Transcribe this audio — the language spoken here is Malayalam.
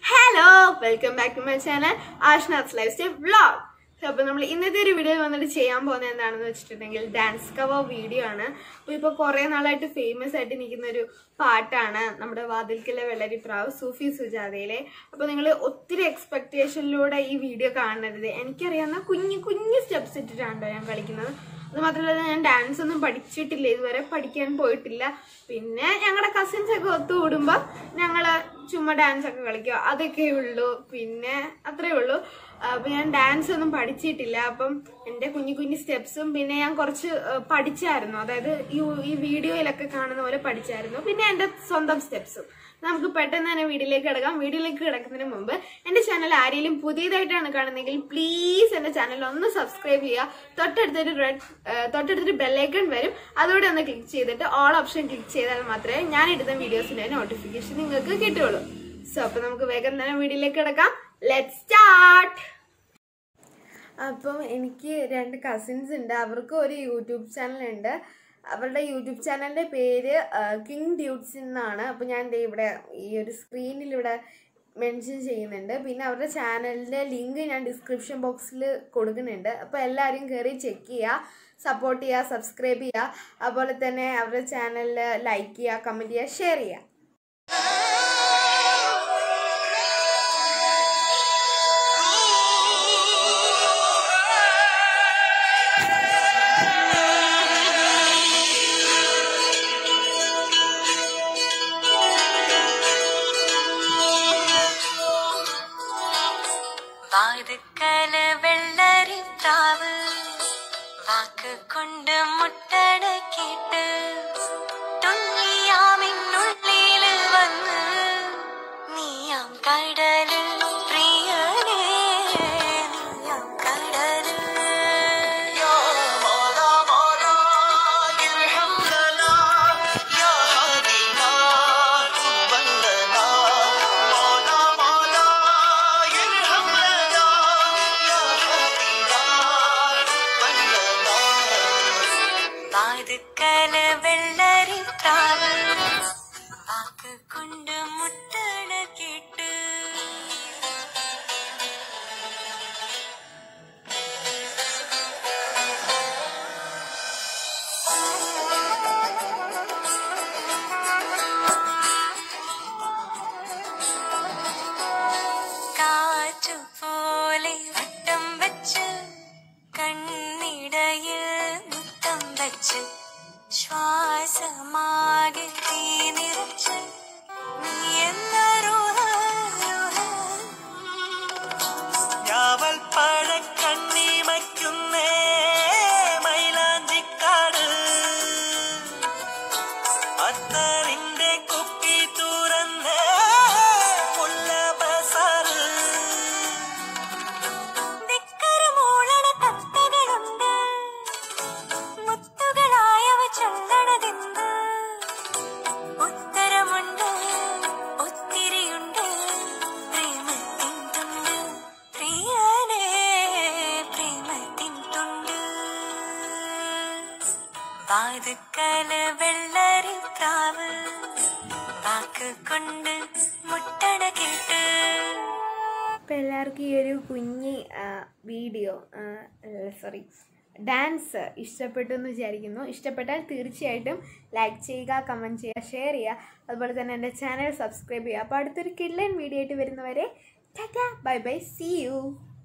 hello welcome back to my channel Ashna's lifestyle vlog അപ്പോൾ നമ്മൾ ഇന്നത്തെ ഒരു വീഡിയോ വന്നിട്ട് ചെയ്യാൻ പോകുന്നത് എന്താണെന്ന് വെച്ചിട്ടുണ്ടെങ്കിൽ ഡാൻസ് കവർ വീഡിയോ ആണ് അപ്പോൾ ഇപ്പോൾ കുറേ നാളായിട്ട് ഫേമസ് ആയിട്ട് നിൽക്കുന്ന ഒരു പാട്ടാണ് നമ്മുടെ വാതിൽക്കിലെ വെള്ളരിപ്രാവ് സൂഫി സുജാതയിലെ അപ്പോൾ നിങ്ങൾ ഒത്തിരി എക്സ്പെക്ടേഷനിലൂടെ ഈ വീഡിയോ കാണരുത് എനിക്കറിയാവുന്ന കുഞ്ഞു കുഞ്ഞു സ്റ്റെപ്സ് ഇട്ടിട്ടാണ് ഞാൻ കളിക്കുന്നത് അത് മാത്രമല്ല ഞാൻ ഡാൻസ് ഒന്നും പഠിച്ചിട്ടില്ല ഇതുവരെ പഠിക്കാൻ പോയിട്ടില്ല പിന്നെ ഞങ്ങളുടെ കസിൻസ് ഒക്കെ ഒത്തുകൂടുമ്പോൾ ഞങ്ങൾ ചുമ്മാ ഡാൻസ് ഒക്കെ കളിക്കുക അതൊക്കെ ഉള്ളൂ പിന്നെ അത്രേ ഉള്ളൂ അപ്പം ഞാൻ ഡാൻസ് ഒന്നും പഠിച്ചിട്ടില്ല അപ്പം എൻ്റെ കുഞ്ഞു കുഞ്ഞു സ്റ്റെപ്സും പിന്നെ ഞാൻ കുറച്ച് ആ, പഠിച്ചായിരുന്നു അതായത് ഈ ഈ വീഡിയോയിലൊക്കെ കാണുന്ന പോലെ പഠിച്ചായിരുന്നു പിന്നെ എൻ്റെ സ്വന്തം സ്റ്റെപ്സും നമുക്ക് പെട്ടെന്ന് തന്നെ വീഡിയോയിലേക്ക് കിടക്കാം വീഡിയോയിലേക്ക് കിടക്കുന്നതിന് മുമ്പ് എൻ്റെ ചാനൽ ആരെങ്കിലും പുതിയതായിട്ടാണ് കാണുന്നതെങ്കിൽ പ്ലീസ് എൻ്റെ ചാനൽ ഒന്ന് സബ്സ്ക്രൈബ് ചെയ്യുക തൊട്ടടുത്തൊരു റെഡ് തൊട്ടടുത്തൊരു ബെല്ലൈക്കൺ വരും അതോടെ ഒന്ന് ക്ലിക്ക് ചെയ്തിട്ട് ഓൾ ഓപ്ഷൻ ക്ലിക്ക് ചെയ്താൽ മാത്രമേ ഞാൻ ഇടുന്ന വീഡിയോസിന്റെ നോട്ടിഫിക്കേഷൻ നിങ്ങൾക്ക് കിട്ടുള്ളൂ സോ അപ്പൊ നമുക്ക് വേഗം തന്നെ വീഡിയോയിലേക്ക് കിടക്കാം ലെറ്റ് സ്റ്റാർട്ട് അപ്പം എനിക്ക് രണ്ട് കസിൻസ് ഉണ്ട് അവർക്ക് ഒരു യൂട്യൂബ് ചാനലുണ്ട് അവരുടെ യൂട്യൂബ് ചാനലിൻ്റെ പേര് കിങ് ഡ്യൂട്ട്സ് എന്നാണ് അപ്പോൾ ഞാൻ ദേ ഇവിടെ ഈ ഒരു സ്ക്രീനിൽ ഇവിടെ മെൻഷൻ ചെയ്യുന്നുണ്ട് പിന്നെ അവരുടെ ചാനലിൻ്റെ ലിങ്ക് ഞാൻ ഡിസ്ക്രിപ്ഷൻ ബോക്സിൽ കൊടുക്കുന്നുണ്ട് അപ്പോൾ എല്ലാവരും കയറി ചെക്ക് ചെയ്യുക സപ്പോർട്ട് ചെയ്യുക സബ്സ്ക്രൈബ് ചെയ്യുക അതുപോലെ തന്നെ അവരുടെ ചാനലിൽ ലൈക്ക് ചെയ്യുക കമൻറ്റ് ചെയ്യുക ഷെയർ ചെയ്യുക വാതുക്കല വെള്ളരി പ്രാവ് വാക്ക് കൊണ്ട് മുട്ടട കേട്ട് തുള്ളിയാമിന്നുള്ളില് വന്ന് നീയാം കടല് പ്രിയനേ നീയാം കടല് يا مولا مولا ارحم لنا يا هادينا قبل لنا مولا مولا ارحم لنا يا هادينا قبل لنا വാതുക്കല വെള്ളരി പ്രാവ് വാക്ക് കൊണ്ട് മുട്ടട കേട്ട് കാറ്റുപോലെ വട്ടം വെച്ച് കണ്ണിടയിൽ മുത്തം വെച്ച് ശ്വാസമാകെ തീ നിറച്ച് നീ എന്ന രോഹ രോഹ ഞാവൽ പഴക്കണ്ണിമയ്ക്കുന്നേ മൈലാഞ്ചിക്കാട് അത്തറിന്റെ കുപ്പി തുറന്ന് മുല്ല ബസാറ് ധിക്കരമൂളണ തത്തകളുണ്ട് മുത്തുകളായവ ചൊല്ലണതെന്ത് ഉത്തരമുണ്ട് ഒത്തിരിയുണ്ട് പ്രേമത്തിൻ തുണ്ട് പ്രിയനേ പ്രേമത്തിൻ തുണ്ട് വാതുക്കല വെള്ളരി പ്രാവ് വാക്ക് കൊണ്ട് മുട്ടണ കേട്ട് അപ്പോൾ എല്ലാവർക്കും ഈ ഒരു കുഞ്ഞി വീഡിയോ സോറി ഡാൻസ് ഇഷ്ടപ്പെട്ടു എന്ന് വിചാരിക്കുന്നു ഇഷ്ടപ്പെട്ടാൽ തീർച്ചയായിട്ടും ലൈക്ക് ചെയ്യുക കമൻറ്റ് ചെയ്യുക ഷെയർ ചെയ്യുക അതുപോലെ തന്നെ എൻ്റെ ചാനൽ സബ്സ്ക്രൈബ് ചെയ്യുക അപ്പോൾ അടുത്തൊരു കിള്ളൻ വീഡിയോ ആയിട്ട് വരുന്നവരെ tata bye bye see U